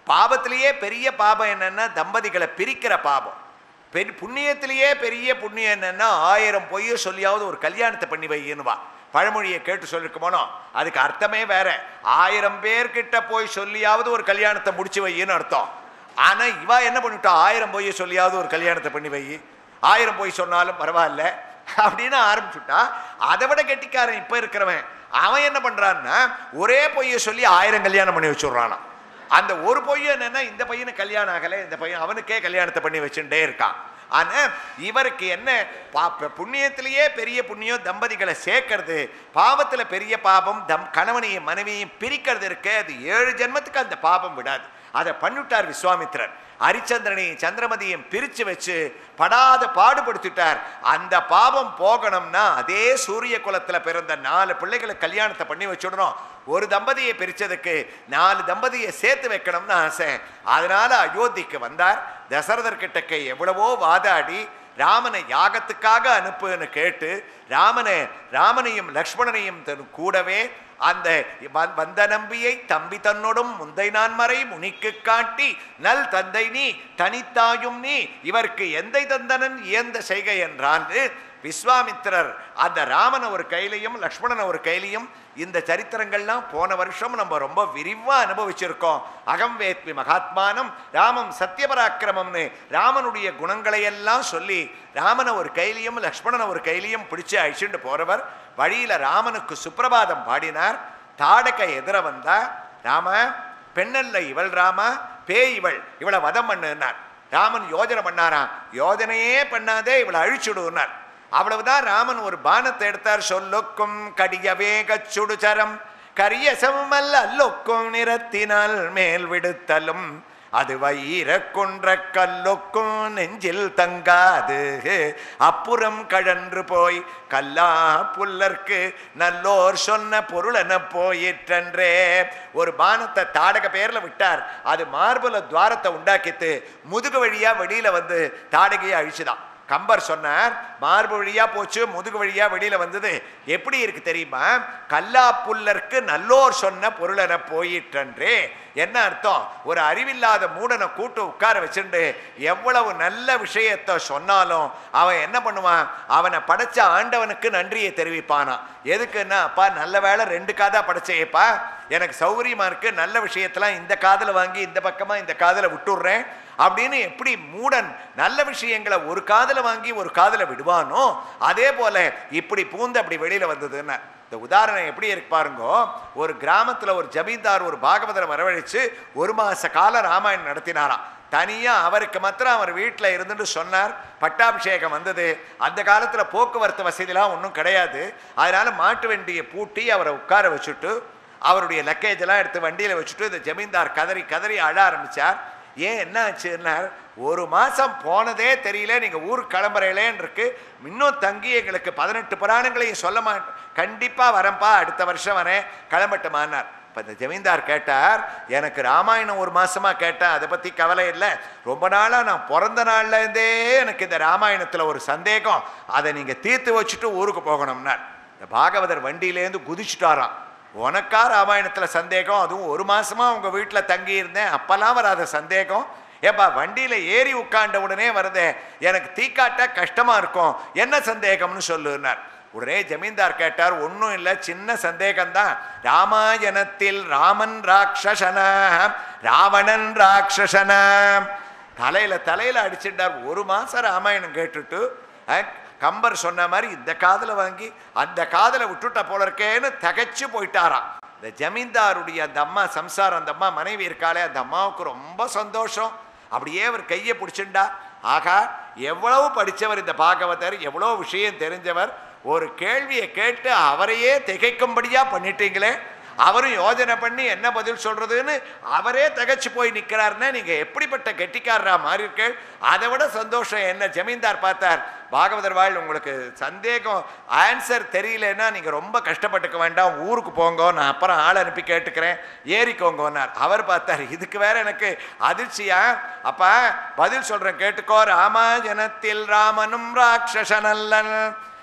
பாவத்திலேயே பெரிய பாபம் என்னன்னா தம்பதிகளை பிரிக்கிற பாபம் பெரிய புண்ணியத்திலேயே பெரிய புண்ணியம் என்னன்னா ஆயிரம் பொய்ய சொல்லியாவது ஒரு கல்யாணத்தை பண்ணி வையின்னுவா பழமொழியை கேட்டு சொல்லிருக்குமோனோ அதுக்கு அர்த்தமே வேற ஆயிரம் பேர்கிட்ட போய் சொல்லியாவது ஒரு கல்யாணத்தை முடிச்சு வையின்னு அர்த்தம் ஆனா இவ என்ன பண்ணிவிட்டா ஆயிரம் பொய்ய சொல்லியாவது ஒரு கல்யாணத்தை பண்ணி வை ஆயிரம் பொய் சொன்னாலும் பரவாயில்ல அப்படின்னு ஆரம்பிச்சுட்டா அதை விட கெட்டிக்காரன் இப்ப இருக்கிறவன் அவன் என்ன பண்றான்னா ஒரே பொய்யை சொல்லி ஆயிரம் கல்யாணம் பண்ணி வச்சுடுறானாம் அந்த ஒரு பொய்ய என்னன்னா இந்த பையனுக்கு கல்யாணம் ஆகலை இந்த பையன் அவனுக்கே கல்யாணத்தை பண்ணி வச்சுட்டே இருக்கான் ஆனா இவருக்கு என்ன பா- ப- புண்ணியத்திலேயே பெரிய புண்ணியம் தம்பதிகளை சேர்க்கறது பாவத்துல பெரிய பாபம் தம் கணவனையும் மனைவியையும் பிரிக்கிறது இருக்கு அது ஏழு ஜென்மத்துக்கு அந்த பாபம் விடாது அதை பண்ணிவிட்டார் விஸ்வாமித்திரர் ஹரிச்சந்திரனையும் சந்திரமதியும் பிரிச்சு வச்சு படாத பாடுபடுத்திட்டார் அந்த பாவம் போகணும்னா அதே சூரிய குலத்துல பிறந்த நாலு பிள்ளைகளை கல்யாணத்தை பண்ணி வச்சுடணும் ஒரு தம்பதியை பிரிச்சதுக்கு நாலு தம்பதியை சேர்த்து வைக்கணும்னு ஆசை அதனால அயோத்திக்கு வந்தார் தசரதர் கிட்டக்க எவ்வளவோ வாதாடி ராமனை யாகத்துக்காக அனுப்புன்னு கேட்டு ராமனை ராமனையும் லக்ஷ்மணனையும் தன் கூடவே அந்த வ- வந்த நம்பியை தம்பி தன்னோடும் முந்தை நான் மறை முனிக்கு காட்டி நல் தந்தை நீ தனித்தாயும் நீ இவர்க்கு எந்தை தந்தனன் இயந்த செய்கை என்றான் விஸ்வாமித்திரர் அந்த ராமனை ஒரு கையிலையும் லக்ஷ்மணனை ஒரு கையிலையும் இந்த சரித்திரங்கள்லாம் போன வருஷம் நம்ம ரொம்ப விரிவா அனுபவிச்சிருக்கோம் அகம் வேத்மி மகாத்மானம் ராமம் சத்தியபராக்கிரமம்னு ராமனுடைய குணங்களை எல்லாம் சொல்லி ராமனை ஒரு கையிலையும் லக்ஷ்மணனை ஒரு கையிலையும் பிடிச்சு அழிச்சுட்டு போறவர் வழியில ராமனுக்கு சுப்பிரபாதம் பாடினார் தாடக எதிர வந்தா ராம பெண்ணல்ல இவள் ராமா பேய் இவள் இவளை வதம் பண்ணுனார் ராமன் யோஜனை பண்ணாராம் யோஜனையே பண்ணாதே இவளை அழிச்சுடுனார் அவ்வளவுதான் ராமன் ஒரு பானத்தை எடுத்தார் சொல்லுக்கும் கடிய வேக சுடுச்சரம் கரிய செம்மல் அல்லொக்கும் நிறத்தினால் மேல் விடுத்தலும் அது வயிற கொன்ற கல்லொக்கும் நெஞ்சில் தங்காது அப்புறம் கழன்று போய் கல்லா புல்லர்க்கு நல்லோர் சொன்ன பொருளென போயிற்றன்றே ஒரு பானத்தை தாடக பேர்ல விட்டார் அது மார்புல துவாரத்தை உண்டாக்கித்து முதுகு வழியா வெளியில வந்து தாடகையை அழிச்சுதான் கம்பர் சொன்னார் மார்பு வழியா போச்சு முதுகு வழியா வெளியில வந்தது எப்படி இருக்கு தெரியுமா கல்லா புல்லர்க்கு நல்லோர் சொன்ன பொருளென போயிற்றன்றே என்ன அர்த்தம் ஒரு அறிவில்லாத மூடனை கூட்டு உட்கார வச்சுண்டு எவ்வளவு நல்ல விஷயத்தை சொன்னாலும் அவன் என்ன பண்ணுவான் அவனை படைச்ச ஆண்டவனுக்கு நன்றியை தெரிவிப்பானா எதுக்குன்னா அப்பா நல்ல வேளை ரெண்டு காதா படைச்சேப்பா எனக்கு சௌகரியமா இருக்கு நல்ல விஷயத்தெல்லாம் இந்த காதுல வாங்கி இந்த பக்கமா இந்த காதுல விட்டுடுறேன் அப்படின்னு எப்படி மூடன் நல்ல விஷயங்களை ஒரு காதுல வாங்கி ஒரு காதுல விடுவானோ அதே போல இப்படி பூந்து அப்படி வெளியில வந்ததுன்னு இந்த உதாரணம் எப்படி இருக்கு பாருங்க ஒரு கிராமத்துல ஒரு ஜமீன்தார் ஒரு பாகவதரை வரவழைச்சு ஒரு மாச கால ராமாயணம் நடத்தினாராம் தனியா அவருக்கு மாத்திரம் அவர் வீட்டில் இருந்துட்டு சொன்னார் பட்டாபிஷேகம் வந்தது அந்த காலத்துல போக்குவரத்து வசதிலாம் ஒன்றும் கிடையாது அதனால மாட்டு வண்டியை பூட்டி அவரை உட்கார வச்சுட்டு அவருடைய லக்கேஜ் எல்லாம் எடுத்து வண்டியில வச்சுட்டு இந்த ஜமீன்தார் கதறி கதறி அழ ஆரம்பிச்சார் ஏன் என்ன ஆச்சுன்னார் ஒரு மாசம் போனதே தெரியல நீங்க ஊருக்கு கிளம்புறீங்களேன்னு இருக்கு இன்னும் தங்கி எங்களுக்கு பதினெட்டு புராணங்களையும் சொல்ல மாட்டேன் கண்டிப்பா வரேன்ப்பா அடுத்த வருஷம் வரேன் கிளம்பட்டுமான்னார் இப்போ இந்த ஜமீன்தார் கேட்டார் எனக்கு ராமாயணம் ஒரு மாசமா கேட்டேன் அதை பத்தி கவலை இல்லை ரொம்ப நாளா நான் பிறந்த நாள்ல இருந்தே எனக்கு இந்த ராமாயணத்துல ஒரு சந்தேகம் அதை நீங்க தீர்த்து வச்சுட்டு ஊருக்கு போகணும்னார் இந்த பாகவதர் வண்டியிலேருந்து குதிச்சுட்டாராம் உனக்கா ராமாயணத்துல சந்தேகம் அதுவும் ஒரு மாசமா உங்க வீட்டுல தங்கி இருந்தேன் அப்பெல்லாம் வராத சந்தேகம் ஏப்பா வண்டியில ஏறி உட்கார்ந்த உடனே வருதே எனக்கு தீக்காட்ட கஷ்டமா இருக்கும் என்ன சந்தேகம்னு சொல்லுனார் உடனே ஜமீன்தார் கேட்டார் ஒன்றும் இல்லை சின்ன சந்தேகம்தான் ராமாயணத்தில் ராமன் ராட்சசன ராவணன் ராட்சசன தலையில தலையில அடிச்சிட்டார் ஒரு மாசம் ராமாயணம் கேட்டுட்டு அஹ், கம்பர் சொன்ன மாதிரி இந்த காதுல வாங்கி அந்த காதுல விட்டுட்ட போல இருக்கேன்னு தகைச்சு போயிட்டாராம் இந்த ஜமீன்தாருடைய அந்த அம்மா சம்சாரம் அந்த அம்மா மனைவி இருக்காளே அந்த அம்மாவுக்கு ரொம்ப சந்தோஷம் அப்படியே அவர் கையை பிடிச்சிண்டா ஆகா எவ்வளவு படிச்சவர் இந்த பாகவதர் எவ்வளோ விஷயம் தெரிஞ்சவர் ஒரு கேள்வியை கேட்டு அவரையே திகைக்கும்படியா பண்ணிட்டீங்களே அவரும் யோஜனை பண்ணி என்ன பதில் சொல்றதுன்னு அவரே தகச்சு போய் நிக்கிறாருன்னா நீங்க எப்படிப்பட்ட கெட்டிக்காரரா மாறி இருக்கீள் அதை விட சந்தோஷம் என்ன ஜமீன்தார் பார்த்தார் பாகவதர் வாழ் உங்களுக்கு சந்தேகம் ஆன்சர் தெரியலன்னா நீங்க ரொம்ப கஷ்டப்பட்டுக்க வேண்டாம் ஊருக்கு போங்க நான் அப்புறம் ஆள் அனுப்பி கேட்டுக்கிறேன் ஏறிக்கோங்கன்னார் அவர் பார்த்தார் இதுக்கு வேற எனக்கு அதிர்ச்சியா அப்ப பதில் சொல்றேன் கேட்டுக்கோ ராமாயணத்தில் ராமனும் ராட்சசனல்லன்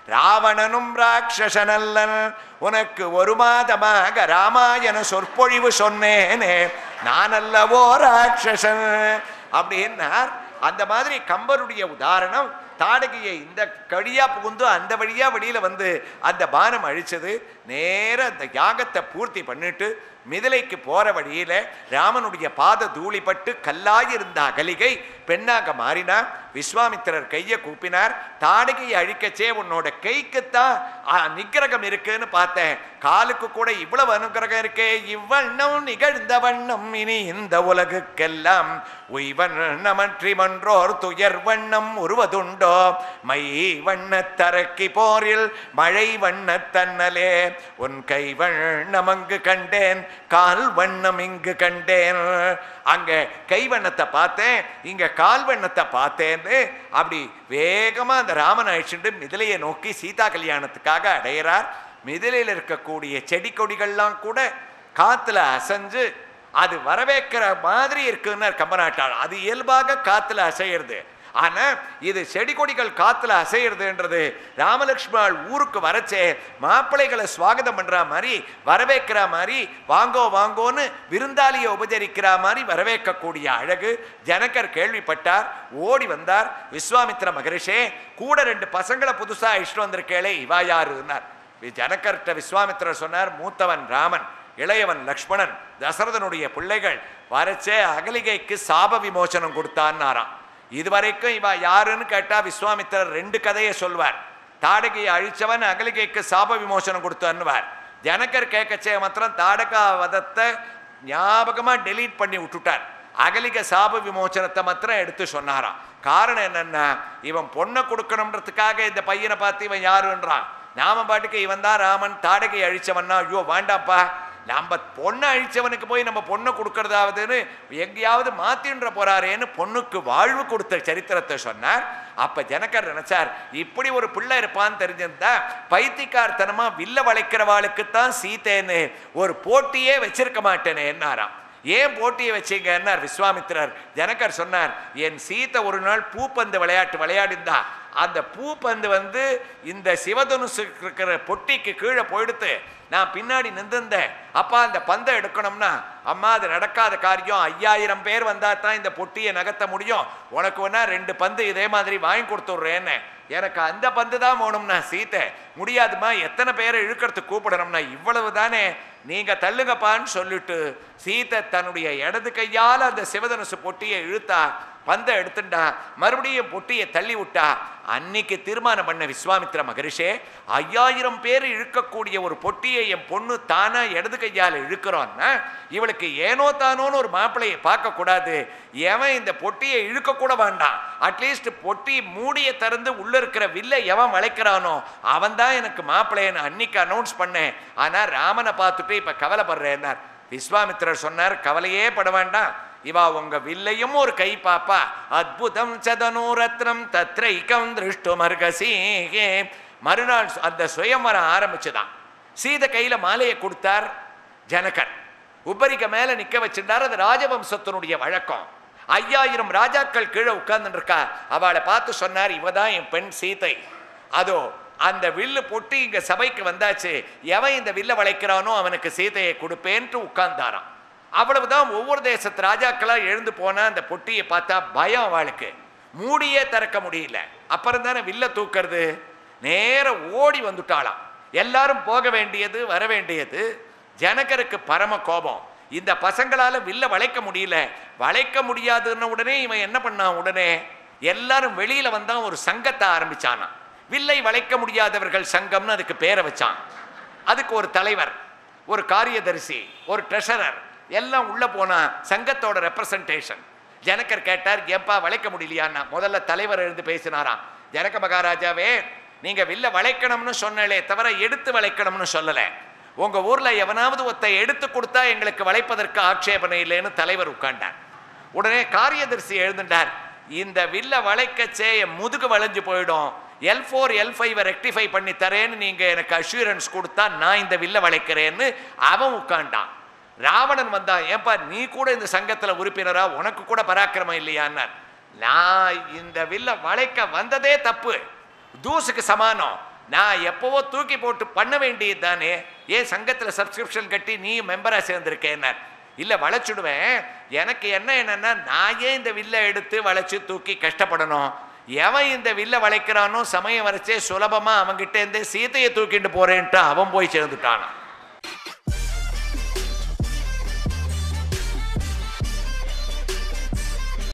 ராவணனும் ராட்சசனல்லன் உனக்கு ஒரு மாதமாக ராமாயண சொற்பொழிவு சொன்னேனே நான் அல்லவோ ராட்சசன் அப்படின்னார் அந்த மாதிரி கம்பருடைய உதாரணம் தாடகையை இந்த கடியா புகுந்து அந்த வழியா வெளியில வந்து அந்த பானம் அழிச்சது நேர அந்த யாகத்தை பூர்த்தி பண்ணிட்டு மிதிலைக்கு போற வழியில ராமனுடைய பாத தூளிப்பட்டு கல்லாயிருந்த அகலிகை பெண்ணாக மாறினார் விஸ்வாமித்திரர் கையை கூப்பினார் தாடகையை அழிக்கச்சே உன்னோட கைக்குத்தான் ஆ, நிக்கிரகம் இருக்குன்னு பார்த்தேன் காலுக்கு கூட இவ்வளவு அனுக்கிரகம் இருக்கே இவ்வண்ணம் நிகழ்ந்த வண்ணம் இனி இந்த உலகுக்கெல்லாம் உய்வண்ணமற்றி மன்றோர் துயர் வண்ணம் உருவதுண்டோ மை வண்ணத்தரக்கி போரில் மழை வண்ணத்தன்னலே உன் கை வண்ணம் அங்கு கண்டேன் கால் வண்ணம் இங்கு கண்டேன் அங்க கை வண்ணத்தை பார்த்தேன் இங்க கால் வண்ணத்தை பார்த்தேன்னு அப்படி வேகமா அந்த ராமன் அழிச்சுட்டு மிதிலையை நோக்கி சீதா கல்யாணத்துக்காக அடையிறார் மிதிலையில் இருக்கக்கூடிய செடி கொடிகள்லாம் கூட காத்துல அசைஞ்சு அது வரவேற்கிற மாதிரி இருக்குன்னு கம்பநாட்டாள் அது இயல்பாக காத்துல அசையிறது ஆனா இது செடி கொடிகள் காத்துல அசையிறதுன்றது ராமலக்ஷ்மணால் ஊருக்கு வரச்சே மாப்பிள்ளைகளை சுவாகதம் பண்ற மாதிரி வரவேற்கிற மாதிரி வாங்கோ வாங்கோன்னு விருந்தாளியை உபசரிக்கிற மாதிரி வரவேற்கக்கூடிய அழகு ஜனகர் கேள்விப்பட்டார் ஓடி வந்தார் விஸ்வாமித்திர மகரிஷே கூட ரெண்டு பசங்களை புதுசா இஷ்டம் வந்திருக்கேளே இவா யாருன்னார் ஜனகர்கிட்ட விஸ்வாமித்திரர் சொன்னார் மூத்தவன் ராமன் இளையவன் லக்ஷ்மணன் தசரதனுடைய பிள்ளைகள் வரச்சே அகலிகைக்கு சாப விமோசனம் கொடுத்தான்னாராம் இதுவரைக்கும் இவ யாருன்னு கேட்டா விஸ்வாமித்திரர் ரெண்டு கதையை சொல்வார் தாடகையை அழிச்சவன் அகலிகைக்கு சாப விமோசனம் கொடுத்தான்னுவார் ஜனகர் கேட்கச்சே மாத்திரம் தாடகா வதத்தை ஞாபகமா டெலீட் பண்ணி விட்டுட்டார் அகலிக சாப விமோசனத்தை மாத்திரம் எடுத்து சொன்னாராம் காரணம் என்னன்னா இவன் பொண்ணை கொடுக்கணுன்றதுக்காக இந்த பையனை பார்த்து இவன் யாருன்றான் நாம பாட்டுக்கு இவன் தான் ராமன் தாடகை அழிச்சவன்னா ஐயோ வேண்டாப்பா நம்ம பொண்ணை அழிச்சவனுக்கு போய் நம்ம பொண்ணை கொடுக்கறதாவதுன்னு எங்கேயாவது மாத்தின்ற போறாரேன்னு பொண்ணுக்கு வாழ்வு கொடுத்த சரித்திரத்தை சொன்னார் அப்ப ஜனகர் நினைச்சார் இப்படி ஒரு பிள்ளை இருப்பான்னு தெரிஞ்சிருந்தா பைத்தியக்காரத்தனமா வில்ல வளைக்கிறவாளுக்குத்தான் சீத்தேன்னு ஒரு போட்டியே வச்சிருக்க மாட்டேனே என்னாராம் ஏன் போட்டியை வச்சீங்கன்னார் விஸ்வாமித்திரர் ஜனகர் சொன்னார் என் சீத்தை ஒரு நாள் பூப்பந்து விளையாட்டு விளையாடிந்தா அந்த பூப்பந்து வந்து இந்த சிவதனுசு இருக்கிற பொட்டிக்கு கீழே போயிடுத்து நான் பின்னாடி நின்றுந்தேன் அப்பா அந்த பந்தை எடுக்கணும்னா அம்மா அது நடக்காத காரியம் ஐயாயிரம் பேர் வந்தா தான் இந்த பொட்டியை நகர்த்த முடியும் உனக்கு வேணா ரெண்டு பந்து இதே மாதிரி வாங்கி கொடுத்துட்றேன்னு எனக்கு அந்த பந்து தான் வேணும்னா சீத்தை முடியாதுமா எத்தனை பேரை இழுக்கிறதுக்கு கூப்பிடணும்னா இவ்வளவு தானே நீங்க தள்ளுங்கப்பான்னு சொல்லிட்டு சீத்தை தன்னுடைய இடது கையால அந்த சிவதனுசு பொட்டியை இழுத்தா பந்தை எடுத்துட்டா மறுபடியும் பொட்டியை தள்ளி விட்டா அன்னைக்கு தீர்மானம் பண்ண விஸ்வாமித்திர மகரிஷே ஐயாயிரம் பேர் இழுக்கக்கூடிய ஒரு பொட்டியை என் பொண்ணு தானா இடது கையால் இழுக்கிறோன்னா இவளுக்கு ஏனோ தானோன்னு ஒரு மாப்பிள்ளையை பார்க்க கூடாது எவன் இந்த பொட்டியை இழுக்க கூட வேண்டாம் அட்லீஸ்ட் பொட்டி மூடிய திறந்து உள்ள இருக்கிற வில்லை எவன் வளைக்கிறானோ அவன் தான் எனக்கு மாப்பிள்ளையன்னு அன்னைக்கு அனௌன்ஸ் பண்ணேன் ஆனா ராமனை பார்த்துட்டு இப்ப கவலைப்படுறேன்னார் விஸ்வாமித்திரர் சொன்னார் கவலையே பட வேண்டாம் இவா உங்க வில்லையும் ஒரு கை பாப்பா அத்புதம் சதனூரத்னம் தத்ரைக்கம் திருஷ்டுமர்கசீகே மறுநாள் அந்த சுயம்வரம் ஆரம்பிச்சுதான் சீத கையில மாலையை கொடுத்தார் ஜனகர் உபரிக்க மேல நிக்க வச்சிருந்தார் அது ராஜவம்சத்தினுடைய வழக்கம் ஐயாயிரம் ராஜாக்கள் கீழே உட்கார்ந்துட்டு இருக்கா அவளை பார்த்து சொன்னார் இவ தான் என் பெண் சீதை அதோ அந்த வில்லு பொட்டி இங்க சபைக்கு வந்தாச்சு எவன் இந்த வில்ல வளைக்கிறானோ அவனுக்கு சீதையை கொடுப்பேன்ட்டு உட்கார்ந்தாராம் அவ்வளவுதான் ஒவ்வொரு தேசத்து ராஜாக்களா எழுந்து போனா அந்த பொட்டியை பார்த்தா பயம் அவளுக்கு மூடியே திறக்க முடியல அப்புறம் தானே வில்ல தூக்கிறது நேர ஓடி வந்துட்டாளாம் எல்லாரும் போக வேண்டியது வர வேண்டியது ஜனகருக்கு பரம கோபம் இந்த பசங்களால வில்ல வளைக்க முடியல வளைக்க முடியாதுன்ன உடனே இவன் என்ன பண்ணான் உடனே எல்லாரும் வெளியில வந்தா ஒரு சங்கத்தை ஆரம்பிச்சானாம் வில்லை வளைக்க முடியாதவர்கள் சங்கம்னு அதுக்கு பேரை வச்சான் அதுக்கு ஒரு தலைவர் ஒரு காரியதரிசி ஒரு ட்ரெஷரர் எல்லாம் உள்ள போனா சங்கத்தோட ரெப்ரசன்டேஷன் ஜனகர் கேட்டார் ஏப்பா வளைக்க முடியலையான்னா முதல்ல தலைவர் எழுந்து பேசினாராம் ஜனக மகாராஜாவே நீங்க வில்ல வளைக்கணும்னு சொன்னலே தவிர எடுத்து வளைக்கணும்னு சொல்லல உங்க ஊர்ல எவனாவது ஒருத்த எடுத்து கொடுத்தா எங்களுக்கு வளைப்பதற்கு ஆட்சேபனை இல்லைன்னு தலைவர் உட்கார்ந்தார் உடனே காரியதரிசி எழுந்துட்டார் இந்த வில்ல வளைக்கச்சே என் முதுகு வளைஞ்சு போயிடும் எல் ஃபோர் எல் ஃபைவை ரெக்டிஃபை பண்ணி தரேன்னு நீங்க எனக்கு அஷூரன்ஸ் கொடுத்தா நான் இந்த வில்ல வளைக்கிறேன்னு அவன் உட்காண்டான் ராவணன் வந்தான் ஏன்பா நீ கூட இந்த சங்கத்துல உறுப்பினரா உனக்கு கூட பராக்கிரமம் இல்லையான்னார் நான் இந்த வில்ல வளைக்க வந்ததே தப்பு தூசுக்கு சமானம் நான் எப்போவோ தூக்கி போட்டு பண்ண வேண்டியது தானே ஏன் சங்கத்தில் சப்ஸ்கிரிப்ஷன் கட்டி நீ மெம்பராக சேர்ந்துருக்கேன்னார் இல்லை வளைச்சுடுவேன் எனக்கு என்ன என்னன்னா நான் ஏன் இந்த வில்லை எடுத்து வளைச்சு தூக்கி கஷ்டப்படணும் எவன் இந்த வில்லை வளைக்கிறானோ சமயம் வரைச்சே சுலபமாக அவன்கிட்ட இருந்தே சீதையை தூக்கிட்டு போறேன்ட்டு அவன் போய் சேர்ந்துட்டானான்